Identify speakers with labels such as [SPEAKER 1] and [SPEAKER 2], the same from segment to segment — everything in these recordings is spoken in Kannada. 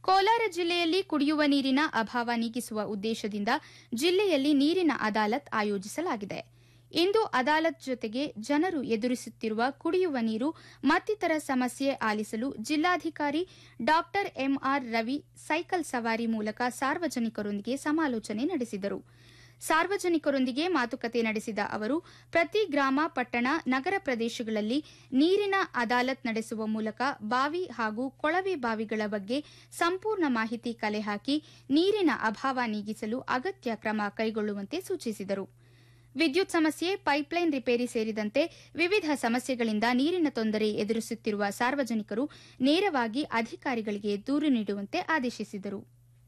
[SPEAKER 1] ಕೋಲಾರ ಜಿಲ್ಲೆಯಲ್ಲಿ ಕುಡಿಯುವ ನೀರಿನ ಅಭಾವ ನೀಗಿಸುವ ಉದ್ದೇಶದಿಂದ ಜಿಲ್ಲೆಯಲ್ಲಿ ನೀರಿನ ಅದಾಲತ್ ಆಯೋಜಿಸಲಾಗಿದೆ ಇಂದು ಅದಾಲತ್ ಜೊತೆಗೆ ಜನರು ಎದುರಿಸುತ್ತಿರುವ ಕುಡಿಯುವ ನೀರು ಮತ್ತಿತರ ಸಮಸ್ಯೆ ಆಲಿಸಲು ಜಿಲ್ಲಾಧಿಕಾರಿ ಡಾ ಎಂಆರ್ ರವಿ ಸೈಕಲ್ ಸವಾರಿ ಮೂಲಕ ಸಾರ್ವಜನಿಕರೊಂದಿಗೆ ಸಮಾಲೋಚನೆ ನಡೆಸಿದರು ಸಾರ್ವಜನಿಕರೊಂದಿಗೆ ಮಾತುಕತೆ ನಡೆಸಿದ ಅವರು ಪ್ರತಿ ಗ್ರಾಮ ಪಟ್ಟಣ ನಗರ ಪ್ರದೇಶಗಳಲ್ಲಿ ನೀರಿನ ಅದಾಲತ್ ನಡೆಸುವ ಮೂಲಕ ಬಾವಿ ಹಾಗೂ ಕೊಳವೆ ಬಾವಿಗಳ ಬಗ್ಗೆ ಸಂಪೂರ್ಣ ಮಾಹಿತಿ ಕಲೆ ಹಾಕಿ ನೀರಿನ ಅಭಾವ ನೀಗಿಸಲು ಅಗತ್ಯ ಕ್ರಮ ಕೈಗೊಳ್ಳುವಂತೆ ಸೂಚಿಸಿದರು ವಿದ್ಯುತ್ ಸಮಸ್ಯೆ ಪೈಪ್ಲೈನ್ ರಿಪೇರಿ ಸೇರಿದಂತೆ ವಿವಿಧ ಸಮಸ್ಯೆಗಳಿಂದ ನೀರಿನ ತೊಂದರೆ ಎದುರಿಸುತ್ತಿರುವ ಸಾರ್ವಜನಿಕರು ನೇರವಾಗಿ ಅಧಿಕಾರಿಗಳಿಗೆ ದೂರು ನೀಡುವಂತೆ ಆದೇಶಿಸಿದರು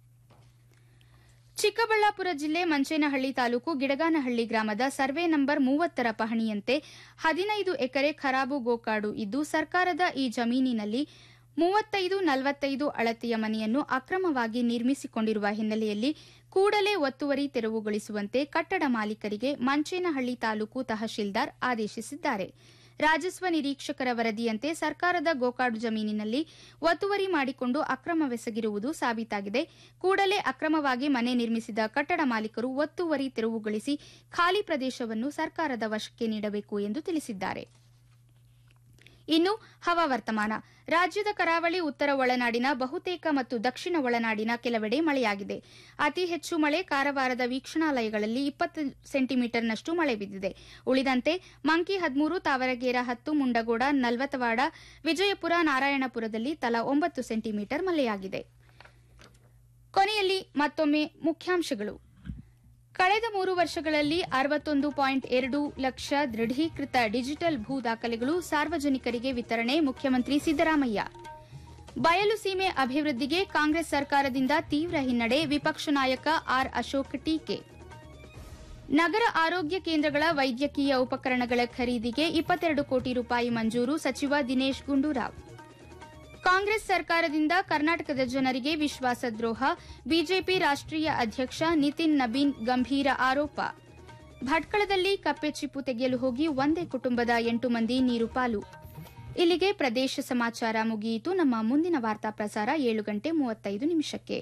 [SPEAKER 1] ಚಿಕ್ಕಬಳ್ಳಾಪುರ ಜಿಲ್ಲೆ ಮಂಚೇನಹಳ್ಳಿ ತಾಲೂಕು ಗಿಡಗಾನಹಳ್ಳಿ ಗ್ರಾಮದ ಸರ್ವೆ ನಂಬರ್ ಮೂವತ್ತರ ಪಹಣಿಯಂತೆ ಹದಿನೈದು ಎಕರೆ ಖರಾಬು ಗೋಕಾಡು ಇದ್ದು ಸರ್ಕಾರದ ಈ ಜಮೀನಿನಲ್ಲಿ ಮೂವತ್ತೈದು ನಲವತ್ತೈದು ಅಳತೆಯ ಮನೆಯನ್ನು ಅಕ್ರಮವಾಗಿ ನಿರ್ಮಿಸಿಕೊಂಡಿರುವ ಹಿನ್ನೆಲೆಯಲ್ಲಿ ಕೂಡಲೇ ಒತ್ತುವರಿ ತೆರವುಗೊಳಿಸುವಂತೆ ಕಟ್ಟಡ ಮಾಲೀಕರಿಗೆ ಮಂಚೇನಹಳ್ಳಿ ತಾಲೂಕು ತಹಶೀಲ್ದಾರ್ ಆದೇಶಿಸಿದ್ದಾರೆ ರಾಜಸ್ವ ನಿರೀಕ್ಷಕರ ವರದಿಯಂತೆ ಸರ್ಕಾರದ ಗೋಕಾಡು ಜಮೀನಿನಲ್ಲಿ ಒತ್ತುವರಿ ಮಾಡಿಕೊಂಡು ಅಕ್ರಮವೆಸಗಿರುವುದು ಸಾಬೀತಾಗಿದೆ ಕೂಡಲೇ ಅಕ್ರಮವಾಗಿ ಮನೆ ನಿರ್ಮಿಸಿದ ಕಟ್ಟಡ ಮಾಲೀಕರು ಒತ್ತುವರಿ ತೆರವುಗೊಳಿಸಿ ಖಾಲಿ ಪ್ರದೇಶವನ್ನು ಸರ್ಕಾರದ ವಶಕ್ಕೆ ನೀಡಬೇಕು ಎಂದು ತಿಳಿಸಿದ್ದಾರೆ ಇನ್ನು ಹವಾವರ್ತಮಾನ ರಾಜ್ಯದ ಕರಾವಳಿ ಉತ್ತರ ಒಳನಾಡಿನ ಬಹುತೇಕ ಮತ್ತು ದಕ್ಷಿಣ ಒಳನಾಡಿನ ಕೆಲವೆಡೆ ಮಳೆಯಾಗಿದೆ ಅತಿ ಹೆಚ್ಚು ಮಳೆ ಕಾರವಾರದ ವೀಕ್ಷಣಾಲಯಗಳಲ್ಲಿ ಇಪ್ಪತ್ತು ಸೆಂಟಿಮೀಟರ್ನಷ್ಟು ಮಳೆ ಬಿದ್ದಿದೆ ಉಳಿದಂತೆ ಮಂಕಿ ಹದಿಮೂರು ತಾವರಗೇರ ಹತ್ತು ಮುಂಡಗೋಡ ನಲ್ವತವಾಡ ವಿಜಯಪುರ ನಾರಾಯಣಪುರದಲ್ಲಿ ತಲಾ ಒಂಬತ್ತು ಸೆಂಟಿಮೀಟರ್ ಮಳೆಯಾಗಿದೆ ಕೊನೆಯಲ್ಲಿ ಮತ್ತೊಮ್ಮೆ ಮುಖ್ಯಾಂಶಗಳು ಕಳೆದ ಮೂರು ವರ್ಷಗಳಲ್ಲಿ ಅರವತ್ತೊಂದು ಪಾಯಿಂಟ್ ಎರಡು ಲಕ್ಷ ದೃಢೀಕೃತ ಡಿಜಿಟಲ್ ಭೂ ದಾಖಲೆಗಳು ಸಾರ್ವಜನಿಕರಿಗೆ ವಿತರಣೆ ಮುಖ್ಯಮಂತ್ರಿ ಸಿದ್ದರಾಮಯ್ಯ ಬಯಲು ಸೀಮೆ ಅಭಿವೃದ್ಧಿಗೆ ಕಾಂಗ್ರೆಸ್ ಸರ್ಕಾರದಿಂದ ತೀವ್ರ ಹಿನ್ನಡೆ ವಿಪಕ್ಷ ನಾಯಕ ಆರ್ ಅಶೋಕ್ ಟೀಕೆ ನಗರ ಆರೋಗ್ಯ ಕೇಂದ್ರಗಳ ವೈದ್ಯಕೀಯ ಉಪಕರಣಗಳ ಖರೀದಿಗೆ ಇಪ್ಪತ್ತೆರಡು ಕೋಟಿ ರೂಪಾಯಿ ಮಂಜೂರು ಸಚಿವ ದಿನೇಶ್ ಗುಂಡೂರಾವ್ ಕಾಂಗ್ರೆಸ್ ಸರ್ಕಾರದಿಂದ ಕರ್ನಾಟಕದ ಜನರಿಗೆ ವಿಶ್ವಾಸದ್ರೋಹ ಬಿಜೆಪಿ ರಾಷ್ಟ್ರೀಯ ಅಧ್ಯಕ್ಷ ನಿತಿನ್ ನಬೀನ್ ಗಂಭೀರ ಆರೋಪ ಭಟ್ಕಳದಲ್ಲಿ ಕಪ್ಪೆ ಚಿಪ್ಪು ತೆಗೆಯಲು ಹೋಗಿ ಒಂದೇ ಕುಟುಂಬದ ಎಂಟು ಮಂದಿ ನೀರು ಪಾಲು ಇಲ್ಲಿಗೆ ಪ್ರದೇಶ ಸಮಾಚಾರ ಮುಗಿಯಿತು ನಮ್ಮ ಮುಂದಿನ ವಾರ್ತಾ ಪ್ರಸಾರ ಏಳು ಗಂಟೆ ಮೂವತ್ತೈದು ನಿಮಿಷಕ್ಕೆ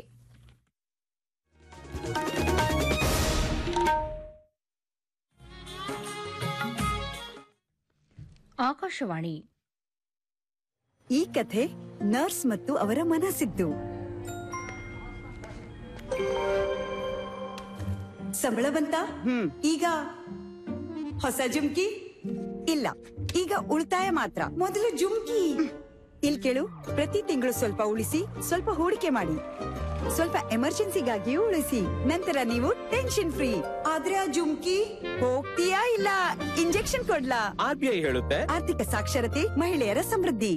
[SPEAKER 2] ಆಕಾಶವಾಣಿ
[SPEAKER 3] ಈ ಕಥೆ ನರ್ಸ್ ಮತ್ತು ಅವರ ಮನಸ್ಸಿದ್ದು ಸಂಬಳ ಬಂತ ಈಗ ಹೊಸ ಜುಮ್ಕಿ ಇಲ್ಲ ಈಗ ಉಳಿತಾಯ ಮಾತ್ರ ಮೊದಲು ಜುಮ್ಕಿ ಇಲ್ ಕೇಳು ಪ್ರತಿ ತಿಂಗಳು ಸ್ವಲ್ಪ ಉಳಿಸಿ ಸ್ವಲ್ಪ ಹೂಡಿಕೆ ಮಾಡಿ ಸ್ವಲ್ಪ ಎಮರ್ಜೆನ್ಸಿಗಾಗಿಯೂ ಉಳಿಸಿ ನಂತರ ನೀವು ಟೆನ್ಷನ್ ಫ್ರೀ ಆದ್ರೆ ಆ ಜುಮ್ಕಿ ಹೋಗ್ತೀಯಾ ಇಲ್ಲ ಇಂಜೆಕ್ಷನ್ ಕೊಡ್ಲಾ
[SPEAKER 4] ಆರ್ ಬಿ ಐ ಹೇಳುತ್ತೆ
[SPEAKER 3] ಆರ್ಥಿಕ ಸಾಕ್ಷರತೆ ಮಹಿಳೆಯರ ಸಮೃದ್ಧಿ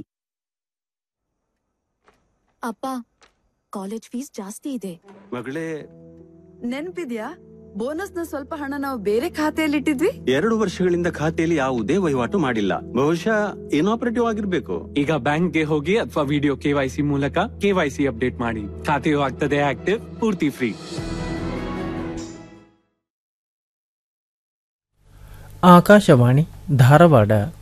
[SPEAKER 5] ಅಪ್ಪ ಕಾಲೇಜ್ ಫೀಸ್ ಜಾಸ್ತಿ ಇದೆ
[SPEAKER 4] ಮಗಳೇ
[SPEAKER 6] ನೆನ್ಪಿದ್ಯಾ ಬೋನಸ್ ನ ಸ್ವಲ್ಪ ಹಣ ನಾವು ಬೇರೆ ಖಾತೆಯಲ್ಲಿ ಇಟ್ಟಿದ್ವಿ
[SPEAKER 4] ಎರಡು ವರ್ಷಗಳಿಂದ ಖಾತೆಯಲ್ಲಿ ಯಾವುದೇ ವಹಿವಾಟು ಮಾಡಿಲ್ಲ ಬಹುಶಃ ಇನಾಪರೇಟಿವ್ ಆಗಿರ್ಬೇಕು
[SPEAKER 7] ಈಗ ಬ್ಯಾಂಕ್ಗೆ ಹೋಗಿ ಅಥವಾ ವಿಡಿಯೋ ಕೆವೈಸಿ ಮೂಲಕ ಕೆವೈಸಿ ಅಪ್ಡೇಟ್ ಮಾಡಿ ಖಾತೆಯು ಆಗ್ತದೆ ಆಕ್ಟಿವ್ ಪೂರ್ತಿ ಫ್ರೀ
[SPEAKER 8] ಆಕಾಶವಾಣಿ ಧಾರವಾಡ